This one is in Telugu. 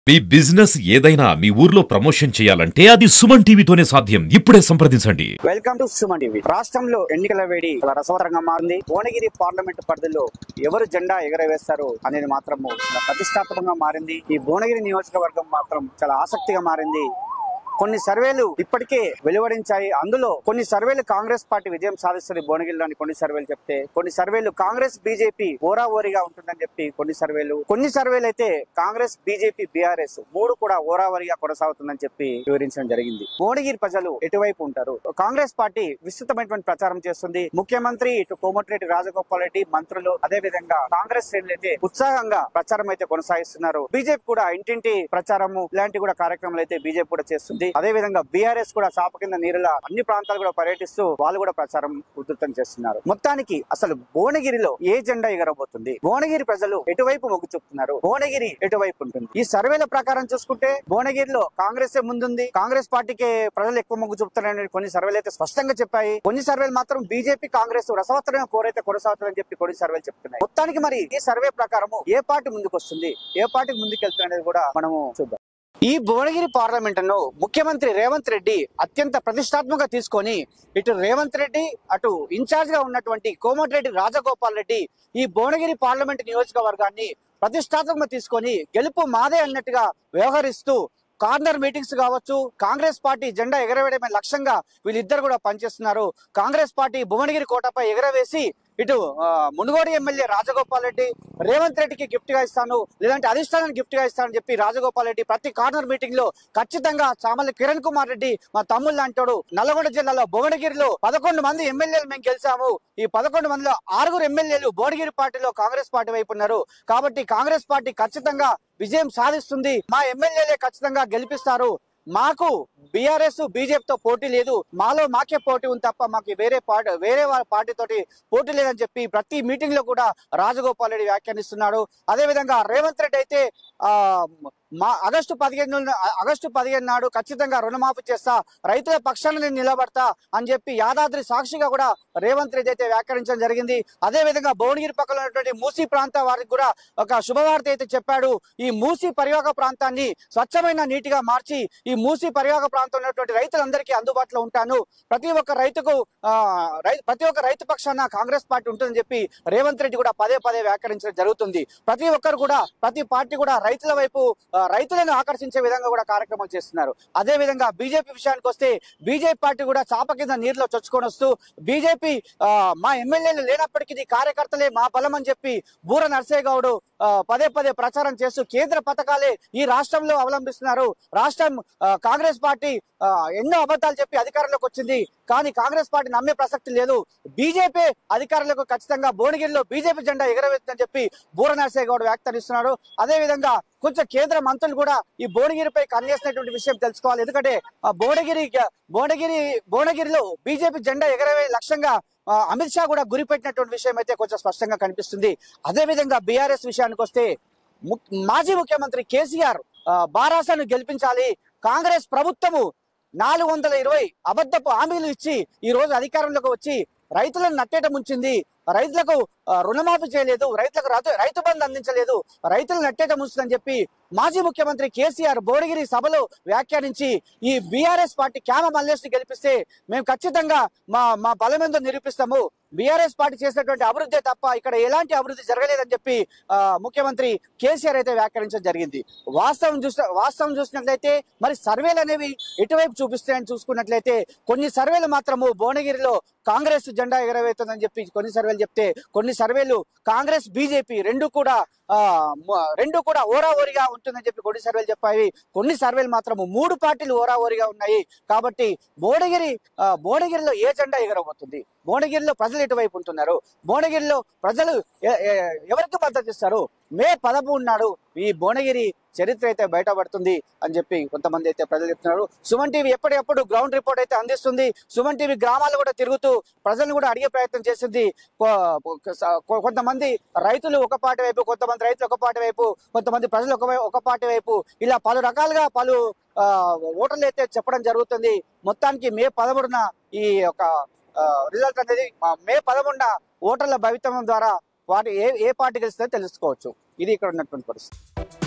మీ బిజినెస్ ఏదైనా మీ ఊర్లో ప్రమోషన్ చేయాలంటే అది సుమన్ టీవీతోనే సాధ్యం ఇప్పుడే సంప్రదించండి వెల్కమ్ టు సుమన్ టీవీ రాష్ట్రంలో ఎన్నికల వేడి చాలా రసవరంగా మారింది భువనగిరి పార్లమెంట్ పరిధిలో ఎవరు జెండా ఎగరవేస్తారు అనేది మాత్రము చాలా ప్రతిష్టాత్మకంగా మారింది ఈ భువనగిరి నియోజకవర్గం మాత్రం చాలా ఆసక్తిగా మారింది కొన్ని సర్వేలు ఇప్పటికే వెలువడించాయి అందులో కొన్ని సర్వేలు కాంగ్రెస్ పార్టీ విజయం సాధిస్తుంది భువనగిరిలోని కొన్ని సర్వేలు చెప్తే కొన్ని సర్వేలు కాంగ్రెస్ బీజేపీ ఓరావోరిగా ఉంటుందని చెప్పి కొన్ని సర్వేలు కొన్ని సర్వేలు అయితే కాంగ్రెస్ బీజేపీ బీఆర్ఎస్ మూడు కూడా ఓరావరిగా కొనసాగుతుందని చెప్పి వివరించడం జరిగింది భువనగిరి ప్రజలు ఎటువైపు ఉంటారు కాంగ్రెస్ పార్టీ విస్తృతమైనటువంటి ప్రచారం చేస్తుంది ముఖ్యమంత్రి ఇటు కోమటిరెడ్డి రాజగోపాల్ రెడ్డి మంత్రులు అదే విధంగా కాంగ్రెస్ శ్రేణులు అయితే ఉత్సాహంగా ప్రచారం అయితే కొనసాగిస్తున్నారు బీజేపీ కూడా ఇంటింటి ప్రచారము ఇలాంటి కూడా కార్యక్రమాలు అయితే బీజేపీ కూడా చేస్తుంది అదే విధంగా బీఆర్ఎస్ కూడా చాప కింద నీరులా అన్ని ప్రాంతాలు కూడా పర్యటిస్తూ వాళ్ళు కూడా ప్రచారం ఉధృతం చేస్తున్నారు మొత్తానికి అసలు భువనగిరిలో ఏ జెండా ఎగరబోతుంది భువనగిరి ప్రజలు ఎటువైపు మొగ్గు చూపుతున్నారు భువనగిరి ఎటువైపు ఉంటుంది ఈ సర్వేల ప్రకారం చూసుకుంటే భువనగిరిలో కాంగ్రెస్ ముందుంది కాంగ్రెస్ పార్టీకి ప్రజలు ఎక్కువ మొగ్గు చూపుతారని కొన్ని సర్వేలు అయితే స్పష్టంగా చెప్పాయి కొన్ని సర్వేలు మాత్రం బీజేపీ కాంగ్రెస్ రసవత్తరమైన కోరైతే కొనసాగుతుందని చెప్పి కొన్ని సర్వేలు చెప్తున్నాయి మొత్తానికి మరి ఈ సర్వే ప్రకారము ఏ పార్టీ ముందుకు వస్తుంది ఏ పార్టీకి ముందుకు వెళ్తుంది అనేది కూడా మనము చూద్దాం ఈ భువనగిరి పార్లమెంటును ముఖ్యమంత్రి రేవంత్ రెడ్డి అత్యంత ప్రతిష్టాత్మకంగా తీసుకొని ఇటు రేవంత్ రెడ్డి అటు ఇన్ఛార్జ్ గా ఉన్నటువంటి కోమటిరెడ్డి రాజగోపాల్ రెడ్డి ఈ భువనగిరి పార్లమెంట్ నియోజకవర్గాన్ని ప్రతిష్టాత్మకంగా తీసుకొని గెలుపు మాదే అన్నట్టుగా వ్యవహరిస్తూ కార్నర్ మీటింగ్స్ కావచ్చు కాంగ్రెస్ పార్టీ జెండా ఎగరవేయడమే లక్ష్యంగా వీళ్ళిద్దరు కూడా పనిచేస్తున్నారు కాంగ్రెస్ పార్టీ భువనగిరి కోటపై ఎగరవేసి ఇటు ఆ, మునుగోడు ఎమ్మెల్యే రాజగోపాల్ రెడ్డి రేవంత్ రెడ్డికి గిఫ్ట్ గా ఇస్తాను లేదంటే అధిష్టానానికి గిఫ్ట్ గా ఇస్తానని చెప్పి రాజగోపాల్ రెడ్డి ప్రతి కార్నర్ మీటింగ్ లో ఖచ్చితంగా చామల్లి కిరణ్ కుమార్ రెడ్డి మా తమ్ముళ్ళు అంటాడు నల్గొండ జిల్లాలో భువనగిరిలో పదకొండు మంది ఎమ్మెల్యేలు మేము గెలిచాము ఈ పదకొండు మందిలో ఆరుగురు ఎమ్మెల్యేలు భువనగిరి పార్టీలో కాంగ్రెస్ పార్టీ వైపు ఉన్నారు కాబట్టి కాంగ్రెస్ పార్టీ ఖచ్చితంగా విజయం సాధిస్తుంది మా ఎమ్మెల్యేలే ఖచ్చితంగా గెలిపిస్తారు మాకు బీఆర్ఎస్ బీజేపీతో పోటీ లేదు మాలో మాకే పోటీ ఉంది తప్ప మాకు వేరే పార్టీ వేరే వాళ్ళ పార్టీ తోటి పోటీ లేదని చెప్పి ప్రతి మీటింగ్ లో కూడా రాజగోపాల్ రెడ్డి వ్యాఖ్యానిస్తున్నాడు అదే విధంగా రేవంత్ రెడ్డి అయితే ఆ మా ఆగస్టు పదిహేను ఆగస్టు పదిహేను నాడు ఖచ్చితంగా రుణమాఫీ చేస్తా రైతుల పక్షాన నేను నిలబడతా అని చెప్పి యాదాద్రి సాక్షిగా కూడా రేవంత్ రెడ్డి అయితే వ్యాఖ్యానించడం జరిగింది అదే విధంగా భువనగిరి పక్కన ఉన్నటువంటి మూసీ ప్రాంత వారికి కూడా ఒక శుభవార్త అయితే చెప్పాడు ఈ మూసీ పరివాహక ప్రాంతాన్ని స్వచ్ఛమైన నీటిగా మార్చి ఈ మూసీ పరివాహక ప్రాంతం ఉన్నటువంటి రైతులందరికీ అందుబాటులో ఉంటాను ప్రతి ఒక్క రైతుకు ఆ, రై- ప్రతి ఒక్క రైతు పక్షాన కాంగ్రెస్ పార్టీ ఉంటుందని చెప్పి రేవంత్ రెడ్డి కూడా పదే పదే వ్యాఖ్యానించడం జరుగుతుంది ప్రతి ఒక్కరు కూడా ప్రతి పార్టీ కూడా రైతుల వైపు ఆ, రైతులను ఆకర్షించే విధంగా కూడా కార్యక్రమాలు చేస్తున్నారు అదే విధంగా బీజేపీ విషయానికి వస్తే బీజేపీ పార్టీ కూడా చాప కింద నీరులో చొచ్చుకొని వస్తూ బీజేపీ మా ఎమ్మెల్యేలు లేనప్పటికీ ఇది కార్యకర్తలే మా బలం అని చెప్పి బూర నర్సయ్య గౌడ్ ఆ, పదే పదే ప్రచారం చేస్తూ కేంద్ర పథకాలే ఈ రాష్ట్రంలో అవలంబిస్తున్నారు రాష్ట్రం ఆ, కాంగ్రెస్ పార్టీ ఆ, ఎన్నో అబద్ధాలు చెప్పి అధికారంలోకి వచ్చింది కానీ కాంగ్రెస్ పార్టీ నమ్మే ప్రసక్తి లేదు బీజేపీ అధికారులకు ఖచ్చితంగా భువనగిరిలో బీజేపీ జెండా ఎగరవేస్తుందని చెప్పి బూర నర్సయ్య గౌడ్ వ్యాఖ్యానిస్తున్నాడు అదే విధంగా కొంచెం కేంద్ర మంత్రులు కూడా ఈ భువనగిరిపై కన్నేసినటువంటి విషయం తెలుసుకోవాలి ఎందుకంటే ఆ భువనగిరి భువనగిరి భువనగిరిలో బీజేపీ జెండా ఎగరవే లక్ష్యంగా ఆ, అమిత్ షా కూడా గురిపెట్టినటువంటి విషయం అయితే కొంచెం స్పష్టంగా కనిపిస్తుంది అదే విధంగా బీఆర్ఎస్ విషయానికి వస్తే ము- మాజీ ముఖ్యమంత్రి కేసీఆర్ ఆ, బారాసాను గెలిపించాలి కాంగ్రెస్ ప్రభుత్వము నాలుగు వందల ఇరవై అబద్ధపు హామీలు ఇచ్చి ఈ రోజు అధికారంలోకి వచ్చి రైతులను నట్టేట ముంచింది రైతులకు ఆ, రుణమాఫీ చేయలేదు రైతులకు రైతు రైతు బంధు అందించలేదు రైతులు నట్టేట ముంచుదని చెప్పి మాజీ ముఖ్యమంత్రి కేసీఆర్ భువనగిరి సభలో వ్యాఖ్యానించి ఈ బీఆర్ఎస్ పార్టీ క్యామ మల్లేష్ గెలిపిస్తే మేము ఖచ్చితంగా మా మా బలం ఏందో నిరూపిస్తాము బీఆర్ఎస్ పార్టీ చేసినటువంటి అభివృద్ధి తప్ప ఇక్కడ ఎలాంటి అభివృద్ధి జరగలేదని చెప్పి ఆ, ముఖ్యమంత్రి కేసీఆర్ అయితే వ్యాఖ్యానించడం జరిగింది వాస్తవం చూస్తే వాస్తవం చూసినట్లయితే మరి సర్వేలు అనేవి ఎటువైపు చూపిస్తాయని చూసుకున్నట్లయితే కొన్ని సర్వేలు మాత్రము భువనగిరిలో కాంగ్రెస్ జెండా ఎగరవేస్తుందని చెప్పి కొన్ని సర్వేలు చెప్తే కొన్ని సర్వేలు కాంగ్రెస్ బీజేపీ రెండు కూడా ఆ, మ- రెండు కూడా ఓరాఓరిగా ఉంటుందని చెప్పి కొన్ని సర్వేలు చెప్పాయి కొన్ని సర్వేలు మాత్రము మూడు పార్టీలు ఓరాఓరిగా ఉన్నాయి కాబట్టి భువనగిరి ఆ, భువనగిరిలో ఏ జెండా ఎగరబోతుంది భువనగిరిలో ప్రజలు ఎటువైపు ఉంటున్నారు భువనగిరిలో ప్రజలు ఎ- ఎ- ఎవరికి మద్దతు ఇస్తారు మే పదమూడు నాడు ఈ భువనగిరి చరిత్ర అయితే బయటపడుతుంది అని చెప్పి కొంతమంది అయితే ప్రజలు చెప్తున్నారు సుమన్ టీవీ ఎప్పటికప్పుడు గ్రౌండ్ రిపోర్ట్ అయితే అందిస్తుంది సుమన్ టీవీ గ్రామాలు కూడా తిరుగుతూ ప్రజలను కూడా అడిగే ప్రయత్నం చేస్తుంది కొ- కొ- కొంతమంది రైతులు ఒక పార్టీ వైపు కొంతమంది రైతులు ఒక పార్టీ వైపు కొంతమంది ప్రజలు ఒక వై- ఒక పార్టీ వైపు ఇలా పలు రకాలుగా పలు ఆ, ఓటర్లు అయితే చెప్పడం జరుగుతుంది మొత్తానికి మే పదమూడున ఈ యొక్క రిజల్ట్ అనేది ఆ, మే పదమూడున ఓటర్ల భవితవ్యం ద్వారా వాటి ఏ ఏ పార్టీ గెలుస్తుందో తెలుసుకోవచ్చు ఇది ఇక్కడ ఉన్నటువంటి పరిస్థితి